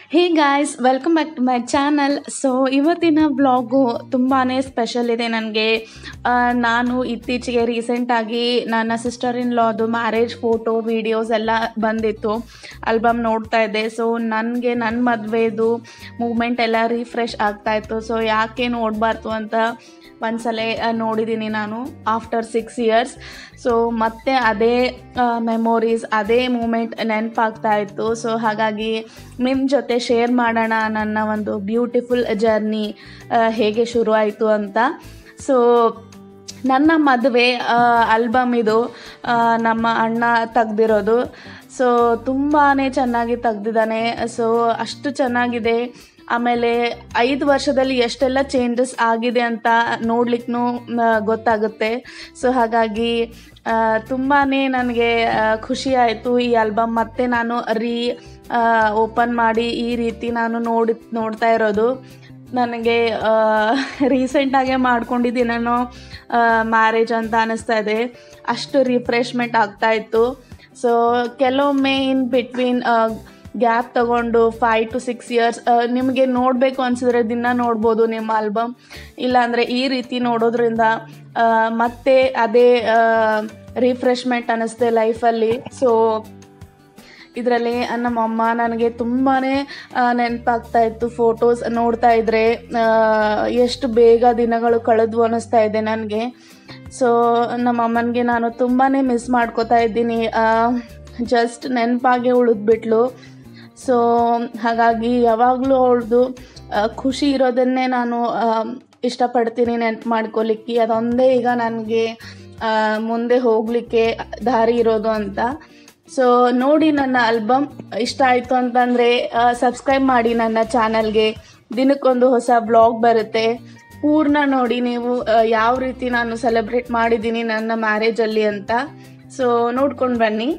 hey guys welcome back to my channel so ಇವತ್ತಿನ blog ತುಂಬಾ special ಇದೆ ನನಗೆ ನಾನು ಇತ್ತೀಚೆಗೆ ರೀಸೆಂಟಾಗಿ ನನ್ನ ಸಿಸ್ಟರ್ ಇನ್ ಲಾದು ಮ್ಯಾರೇಜ್ ಫೋಟೋ ವೀಡಿಯೋಸ್ ಎಲ್ಲ ಬಂದಿತ್ತು ಆಲ್ಬಮ್ ನೋಡ್ತಾ ಇದ್ದೆ ಸೊ ನನಗೆ ನನ್ನ ಮದುವೆದು ಮೂಮೆಂಟ್ ಎಲ್ಲ ರಿಫ್ರೆಶ್ ಆಗ್ತಾಯಿತ್ತು ಸೊ ಯಾಕೆ ನೋಡಬಾರ್ದು ಅಂತ ಒಂದ್ಸಲ ನೋಡಿದ್ದೀನಿ ನಾನು ಆಫ್ಟರ್ ಸಿಕ್ಸ್ ಇಯರ್ಸ್ ಸೊ ಮತ್ತೆ ಅದೇ ಮೆಮೊರೀಸ್ ಅದೇ ಮೂಮೆಂಟ್ ನೆನಪಾಗ್ತಾ ಇತ್ತು ಸೊ ಹಾಗಾಗಿ ನಿಮ್ಮ ಜೊತೆ ಶೇರ್ ಮಾಡೋಣ ನನ್ನ ಒಂದು ಬ್ಯೂಟಿಫುಲ್ ಜರ್ನಿ ಹೇಗೆ ಶುರು ಆಯಿತು ಅಂತ ಸೊ ನನ್ನ ಮದುವೆ ಆಲ್ಬಮ್ ಇದು ಆ, ನಮ್ಮ ಅಣ್ಣ ತೆಗ್ದಿರೋದು ಸೊ ತುಂಬಾ ಚೆನ್ನಾಗಿ ತೆಗ್ದಿದ್ದಾನೆ ಸೊ ಅಷ್ಟು ಚೆನ್ನಾಗಿದೆ ಆಮೇಲೆ ಐದು ವರ್ಷದಲ್ಲಿ ಎಷ್ಟೆಲ್ಲ ಚೇಂಜಸ್ ಆಗಿದೆ ಅಂತ ನೋಡ್ಲಿಕ್ಕೂ ಗೊತ್ತಾಗುತ್ತೆ ಸೊ ಹಾಗಾಗಿ ತುಂಬಾ ನನಗೆ ಖುಷಿ ಆಯಿತು ಈ ಆಲ್ಬಮ್ ಮತ್ತೆ ನಾನು ರೀ ಓಪನ್ ಮಾಡಿ ಈ ರೀತಿ ನಾನು ನೋಡಿ ನೋಡ್ತಾ ಇರೋದು ನನಗೆ ರೀಸೆಂಟಾಗೆ ಮಾಡ್ಕೊಂಡಿದ್ದೀನೇನೋ ಮ್ಯಾರೇಜ್ ಅಂತ ಅನ್ನಿಸ್ತಾ ಇದೆ ಅಷ್ಟು ರಿಫ್ರೆಶ್ಮೆಂಟ್ ಆಗ್ತಾ ಇತ್ತು ಸೊ ಕೆಲವೊಮ್ಮೆ ಇನ್ ಬಿಟ್ವೀನ್ ಗ್ಯಾಪ್ ತಗೊಂಡು ಫೈವ್ ಟು ಸಿಕ್ಸ್ ಇಯರ್ಸ್ ನಿಮಗೆ ನೋಡಬೇಕು ಅನಿಸಿದ್ರೆ ದಿನ ನೋಡ್ಬೋದು ನಿಮ್ಮ ಆಲ್ಬಮ್ ಇಲ್ಲಾಂದರೆ ಈ ರೀತಿ ನೋಡೋದ್ರಿಂದ ಆ, ಮತ್ತೆ ಅದೇ ರಿಫ್ರೆಶ್ಮೆಂಟ್ ಅನ್ನಿಸ್ತೆ ಲೈಫಲ್ಲಿ ಸೊ ಇದರಲ್ಲಿ ನಮ್ಮಮ್ಮ ನನಗೆ ತುಂಬಾ ನೆನಪಾಗ್ತಾ ಇತ್ತು ಫೋಟೋಸ್ ನೋಡ್ತಾ ಇದ್ರೆ ಆ, ಎಷ್ಟು ಬೇಗ ದಿನಗಳು ಕಳೆದ್ವು ಅನ್ನಿಸ್ತಾ ಇದೆ ನನಗೆ ಸೊ ನಮ್ಮಮ್ಮನಿಗೆ ನಾನು ತುಂಬಾ ಮಿಸ್ ಮಾಡ್ಕೋತಾ ಇದ್ದೀನಿ ಜಸ್ಟ್ ನೆನಪಾಗೆ ಉಳಿದ್ಬಿಟ್ಲು ಸೊ ಹಾಗಾಗಿ ಯಾವಾಗಲೂ ಅವಳದು ಖುಷಿ ಇರೋದನ್ನೇ ನಾನು ಆ, ಇಷ್ಟಪಡ್ತೀನಿ ನೆನ್ಪು ಮಾಡ್ಕೊಲಿಕ್ಕೆ ಅದೊಂದೇ ಈಗ ನನಗೆ ಮುಂದೆ ಹೋಗಲಿಕ್ಕೆ ದಾರಿ ಇರೋದು ಅಂತ ಸೊ ನೋಡಿ ನನ್ನ ಆಲ್ಬಮ್ ಇಷ್ಟ ಆಯಿತು ಅಂತಂದರೆ ಸಬ್ಸ್ಕ್ರೈಬ್ ಮಾಡಿ ನನ್ನ ಚಾನಲ್ಗೆ ದಿನಕ್ಕೊಂದು ಹೊಸ ಬ್ಲಾಗ್ ಬರುತ್ತೆ ಪೂರ್ಣ ನೋಡಿ ನೀವು ಆ, ಯಾವ ರೀತಿ ನಾನು ಸೆಲೆಬ್ರೇಟ್ ಮಾಡಿದ್ದೀನಿ ನನ್ನ ಮ್ಯಾರೇಜಲ್ಲಿ ಅಂತ ಸೊ ನೋಡ್ಕೊಂಡು ಬನ್ನಿ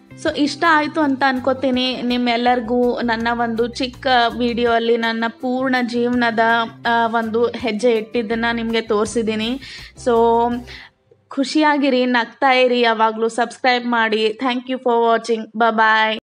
ಸೊ ಇಷ್ಟ ಆಯಿತು ಅಂತ ಅನ್ಕೋತೀನಿ ನಿಮ್ಮೆಲ್ಲರಿಗೂ ನನ್ನ ಒಂದು ಚಿಕ್ಕ ವಿಡಿಯೋ ಅಲ್ಲಿ ನನ್ನ ಪೂರ್ಣ ಜೀವನದ ಆ, ಒಂದು ಹೆಜ್ಜೆ ಇಟ್ಟಿದ್ದನ್ನು ನಿಮಗೆ ತೋರಿಸಿದ್ದೀನಿ ಸೊ ಖುಷಿಯಾಗಿರಿ ನಗ್ತಾ ಇರಿ ಯಾವಾಗಲೂ ಸಬ್ಸ್ಕ್ರೈಬ್ ಮಾಡಿ thank you for watching bye